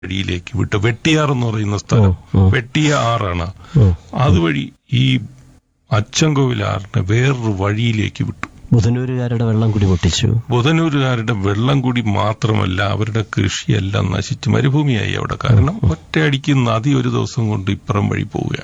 വഴിയിലേക്ക് വിട്ട് വെട്ടിയാർ എന്ന് പറയുന്ന സ്ഥലം ഓ, ഓ. വെട്ടിയാറാണ് ഓ അതുവഴി ഈ അച്ചൻകോവിലാറിനെ വേറൊരു വഴിയിലേക്ക് വിട്ടു ബുധനൂരുകാരുടെ വെള്ളം കൂടി പൊട്ടിച്ചു ബുധനൂരുകാരുടെ വെള്ളം കൂടി മാത്രമല്ല അവരുടെ കൃഷിയെല്ലാം നശിച്ച് മരുഭൂമിയായി അവിടെ കാരണം ഒറ്റയടിക്ക് നദി ഒരു ദിവസം കൊണ്ട് ഇപ്പുറം വഴി പോവുക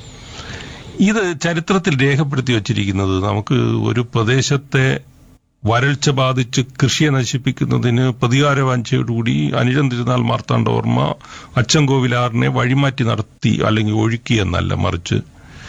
ഇത് ചരിത്രത്തിൽ രേഖപ്പെടുത്തി വച്ചിരിക്കുന്നത് നമുക്ക് ഒരു പ്രദേശത്തെ വരൾച്ച ബാധിച്ച് കൃഷിയെ നശിപ്പിക്കുന്നതിന് പ്രതികാര വാഞ്ചയോടുകൂടി അനിഴം തിരുനാൾ മാർത്താണ്ഡവർമ്മ അച്ചൻകോവിലാറിനെ വഴിമാറ്റി നടത്തി അല്ലെങ്കിൽ ഒഴുക്കി എന്നല്ല മറിച്ച്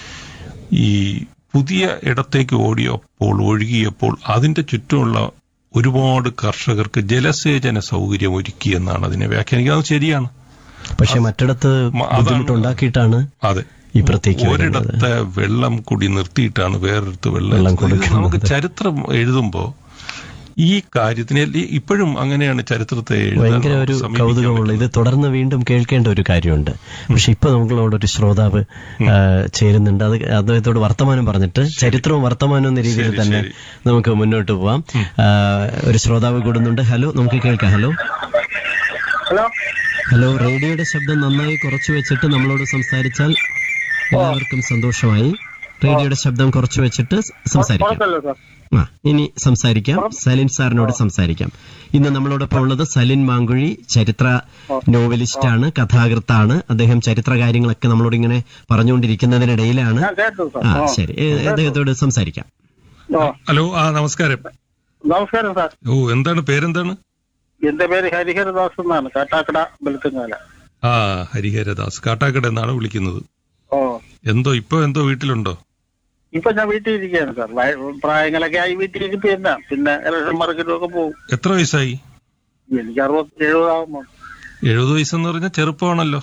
ഈ പുതിയ ഇടത്തേക്ക് ഓടിയപ്പോൾ ഒഴുകിയപ്പോൾ അതിന്റെ ചുറ്റുമുള്ള ഒരുപാട് കർഷകർക്ക് ജലസേചന സൗകര്യം ഒരുക്കി എന്നാണ് അതിനെ വ്യാഖ്യാനിക്കുന്നത് അത് ശരിയാണ് പക്ഷെ മറ്റിടത്ത് മ- അതാണ് ബുദ്ധിമുട്ടുണ്ടാക്കിയിട്ടാണ് അതെ ഇപ്പുറത്തേക്ക് വരുന്നത് ഒരിടത്ത് വെള്ളം കൂടി നിർത്തിയിട്ടാണ് വേറൊരിടത്ത് വെള്ളം വെള്ളം ഇത് നമുക്ക് കൊടുക്കുന്നത്. ചരിത്രം എഴുതുമ്പോ ഈ കാര്യത്തിന് ഈ- ഇപ്പോഴും അങ്ങനെയാണ് ചരിത്രത്തെ എഴുതാൻ ഭയങ്കര ഒരു സമീപിക്കാൻ കൗതുകമുള്ള ഇത് തുടർന്ന് വീണ്ടും കേൾക്കേണ്ട ഒരു കാര്യമുണ്ട് പക്ഷെ ഇപ്പൊ നമ്മളോടൊരു ശ്രോതാവ് ആ, ചേരുന്നുണ്ട് അത് അദ്ദേഹത്തോട് വർത്തമാനം പറഞ്ഞിട്ട് ചരിത്രവും വർത്തമാനവും എന്ന രീതിയിൽ ശരി, തന്നെ ശരി. നമുക്ക് മുന്നോട്ട് പോവാം ആ, ഒരു ശ്രോതാവ് കൂടുന്നുണ്ട് ഹലോ നമുക്ക് കേൾക്കാം ഹലോ ഹലോ ഹലോ റേഡിയോയുടെ ശബ്ദം നന്നായി കുറച്ചു വെച്ചിട്ട് നമ്മളോട് സംസാരിച്ചാൽ എല്ലാവർക്കും സന്തോഷമായി റേഡിയോയുടെ ശബ്ദം കുറച്ചു വെച്ചിട്ട് സംസാരിക്കാം കുഴപ്പമില്ല സാർ ആ ഇനി സംസാരിക്കാം സലിൻ സാറിനോട് സംസാരിക്കാം ഇന്ന് നമ്മളോടൊപ്പം ഉള്ളത് സലിൻ മാങ്കുഴി ചരിത്ര നോവലിസ്റ്റാണ് കഥാകൃത്താണ് അദ്ദേഹം ചരിത്ര കാര്യങ്ങളൊക്കെ നമ്മളോട് ഇങ്ങനെ പറഞ്ഞുകൊണ്ടിരിക്കുന്നതിനിടയിലാണ് ഞാൻ കേട്ടു സാർ ആ ഓ. ശരി ഏ, അദ്ദേഹത്തോട് സംസാരിക്കാം ഓ ഹലോ ആ നമസ്കാരം നമസ്കാരം സാർ ഓ എന്താണ് പേരെന്താണ് എന്റെ പേര് ഹരിഹരദാസ് എന്നാണ് കാട്ടാക്കട വെളുത്തുങ്ങാല ആ ഹരിഹരദാസ് കാട്ടാക്കട എന്നാണ് വിളിക്കുന്നത് ഓ എന്തോ ഇപ്പൊ എന്തോ വീട്ടിലുണ്ടോ ഇപ്പൊ ഞാൻ വീട്ടിൽ ഇരിക്കുകയാണ് സാർ വയ- പ്രായങ്ങളൊക്കെ ആയി വീട്ടിലേക്ക് പിന്നെ പിന്നെ ഇലക്ഷൻ മാർക്കറ്റും ഒക്കെ പോകും എത്ര വയസ്സായി എനിക്ക് അറുപത്തി എഴുപതാകുമ്പോ എഴുപത് വയസ്സെന്ന് പറഞ്ഞാൽ ചെറുപ്പമാണല്ലോ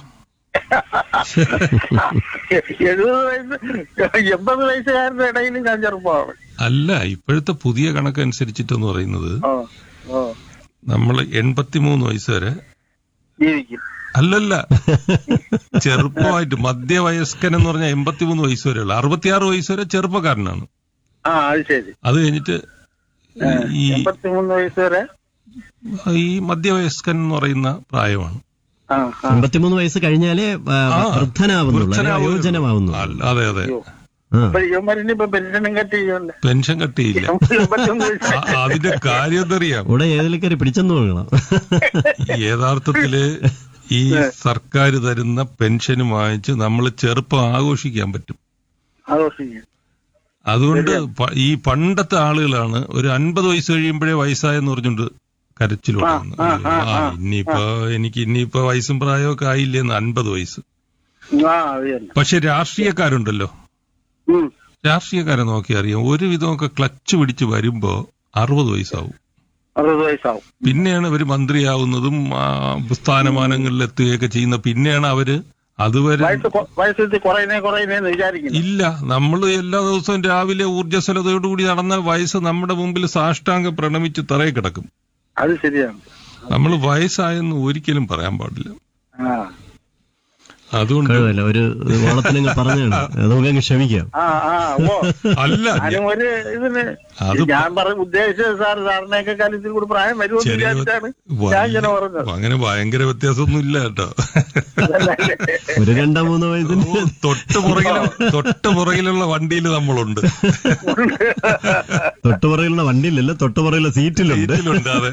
എഴുപത് വയസ്സ് എൺപത് വയസ്സുകാരുടെ ഇടയിൽ ഞാൻ ചെറുപ്പമാണ് അല്ല ഇപ്പോഴത്തെ പുതിയ കണക്കനുസരിച്ചിട്ടെന്ന് പറയുന്നത് ഓ ഓ നമ്മൾ എൺപത്തിമൂന്ന് വയസ്സ് വരെ ജീവിക്കും അല്ലല്ല ചെറുപ്പമായിട്ട് മധ്യവയസ്കൻ എന്ന് പറഞ്ഞാൽ എൺപത്തിമൂന്ന് വയസ്സ് വരെയുള്ള അറുപത്തിയാറ് വയസ്സ് വരെ ചെറുപ്പക്കാരനാണ് ആ അത് ശരി അത് കഴിഞ്ഞിട്ട് ഈ എൺപത്തിമൂന്ന് വയസ്സ് വരെ ഈ മധ്യവയസ്കൻ എന്ന് പറയുന്ന പ്രായമാണ് ആ ആ അമ്പത്തിമൂന്ന് വയസ്സ് കഴിഞ്ഞാലേ ആ, ആ, വൃദ്ധനാവുന്നുള്ളൂ അല്ലെ? വൃദ്ധനാവുകയുള്ളൂ. വയോജനമാവുന്നു അല്ല, അതെ അതെ ആ അപ്പൊ ഇവന്മാരിനി ഇപ്പൊ പെൻഷനും കെട്ടിയുണ്ട് പെൻഷൻ കട്ടിയില്ല എൺപത്തിയൊന്ന് വയസ്സ് ആ, അതിന്റെ കാര്യം എന്തറിയാം ഇവിടെ ഏതിൽ കയറി പിടിച്ചെന്ന് നോക്കണം യഥാർത്ഥത്തില് ഈ സർക്കാർ തരുന്ന പെൻഷനും വാങ്ങിച്ച് നമ്മൾ ചെറുപ്പം ആഘോഷിക്കാൻ പറ്റും ആഘോഷിക്കും അതുകൊണ്ട് പ- ഈ പണ്ടത്തെ ആളുകളാണ് ഒരു അൻപത് വയസ്സ് കഴിയുമ്പോഴേ വയസ്സായെന്ന് പറഞ്ഞുകൊണ്ട് കരച്ചിലുണ്ടാകുന്നു ആ, ആ, ആ ആ, ഇനിയിപ്പോ എനിക്ക് ഇനിയിപ്പോ വയസ്സും പ്രായമൊക്കെ ആയില്ലേന്ന് അൻപത് വയസ്സ് ആ അത് തന്നെ പക്ഷെ രാഷ്ട്രീയക്കാരുണ്ടല്ലോ ഉം. രാഷ്ട്രീയക്കാരെ നോക്കി അറിയാം ഒരുവിധമൊക്കെ ക്ലച്ച് പിടിച്ച് വരുമ്പോ അറുപത് വയസ്സാവും അറുപത് വയസ്സാവും പിന്നെയാണ് ഇവര് മന്ത്രിയാവുന്നതും ആ, സ്ഥാനമാനങ്ങളിൽ എത്തുകയൊക്കെ ചെയ്യുന്ന പിന്നെയാണ് അവര് അതുവരെ വയസ്സ് കൊ- വയസ്സ് കുറയുന്നേ കുറയുന്നേന്ന് വിചാരിക്കുന്നു ഇല്ല നമ്മൾ എല്ലാ ദിവസവും രാവിലെ ഊർജ്ജസ്വലതയോടുകൂടി നടന്ന വയസ്സ് നമ്മുടെ മുമ്പിൽ സാഷ്ടാംഗം പ്രണമിച്ച് തറയെ കിടക്കും അത് ശരിയാണ് നമ്മൾ വയസ്സായെന്ന് ഒരിക്കലും പറയാൻ പാടില്ല ആ അതുകൊണ്ട് കഴിവല്ല ഒരു ഓളത്തിനങ്ങ് പറഞ്ഞാണ് അത് നമുക്കങ്ങ് ക്ഷമിക്കാം ആ ആ ഓ അല്ല ഞാനും ഒരു ഇതിന് അത് ഞാൻ പറ ഉദ്ദേശിച്ചത് സാർ സാറിനെയൊക്കെ കാലത്തിൽ കൂടി പ്രായം വരുമെന്ന് ചെറിയ വിചാരിച്ചാണ് ഞാൻ ഇങ്ങനെ പറഞ്ഞത് അങ്ങനെ ഭയങ്കര വ്യത്യാസമൊന്നും ഇല്ല കേട്ടോ ഒരു രണ്ടോ മൂന്നോ വയസ്സിന് ഓ, തൊട്ട് പുറകിൽ തൊട്ട് പുറകിലുള്ള വണ്ടിയിൽ നമ്മളുണ്ട് തൊട്ടുപുറയിലുള്ള വണ്ടിയിലല്ല തൊട്ടുപുറയിലുള്ള സീറ്റിലുണ്ട് ഇതിലുണ്ട് അതെ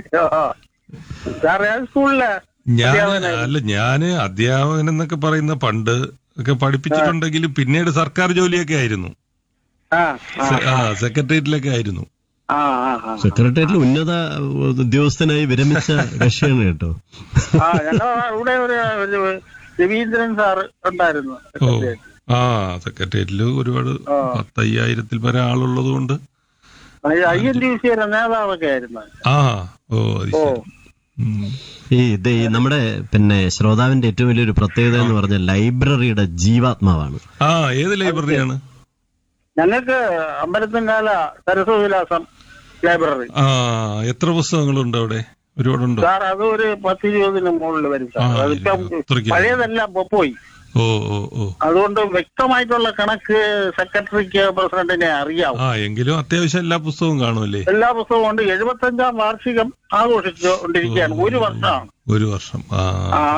സാർ ഞാൻ സ്കൂളില് ഞാൻ അല്ല ഞാന് അധ്യാപകൻ എന്നൊക്കെ പറയുന്ന പണ്ട് ഒക്കെ പഠിപ്പിച്ചിട്ടുണ്ടെങ്കിലും പിന്നീട് സർക്കാർ ജോലിയൊക്കെ ആയിരുന്നു ആ ആ സെ- ആ സെക്രട്ടേറിയറ്റിലൊക്കെ ആയിരുന്നു ആ ആ ആ സെക്രട്ടേറിയറ്റിൽ ഉന്നത ഉദ്യോഗസ്ഥനായി വിരമിച്ച കക്ഷിയാണ് കേട്ടോ ആ ഞങ്ങൾ ഇവിടെ ഒരു ഒരു രവീന്ദ്രൻ സാർ ഉണ്ടായിരുന്നു ഓ ആ സെക്രട്ടേറിയറ്റില് ഒരുപാട് ആ. പത്തയ്യായിരത്തിൽ വരെ ആളുള്ളത് കൊണ്ട് ഐ എൻ ഡി സിയുടെ നേതാവൊക്കെ ആയിരുന്നു ആ ഓ അത് ഓ ശരി ഉം. ഈ ഇത് ഈ നമ്മുടെ പിന്നെ ശ്രോതാവിന്റെ ഏറ്റവും വലിയൊരു പ്രത്യേകത എന്ന് പറഞ്ഞാൽ ലൈബ്രറിയുടെ ജീവാത്മാവാണ് ആ ഏത് ലൈബ്രറിയാണ് ഞങ്ങൾക്ക് അമ്പലത്തിൻകാല സരസ്വവിലാസം ലൈബ്രറി ആ എത്ര പുസ്തകങ്ങളുണ്ട് അവിടെ ഒരുപാടുണ്ടോ സാർ അത് ഒരു പത്തിരുപതിന് മുകളിൽ വരും സാർ ആ, അതിപ്പം അത്രയ്ക്ക്. പഴയതെല്ലാം ഇപ്പൊ പോയി ഓ ഓ ഓ അതുകൊണ്ട് വ്യക്തമായിട്ടുള്ള കണക്ക് സെക്രട്ടറിക്ക് പ്രസിഡന്റിനെ അറിയാവും ആ എങ്കിലും അത്യാവശ്യം എല്ലാ പുസ്തകവും കാണുമല്ലേ എല്ലാ പുസ്തകവും ഉണ്ട് എഴുപത്തഞ്ചാം വാർഷികം ആഘോഷിച്ചുകൊണ്ടിരിക്കുകയാണ് ഒരു വർഷമാണ് ഒരു വർഷം ആ ആ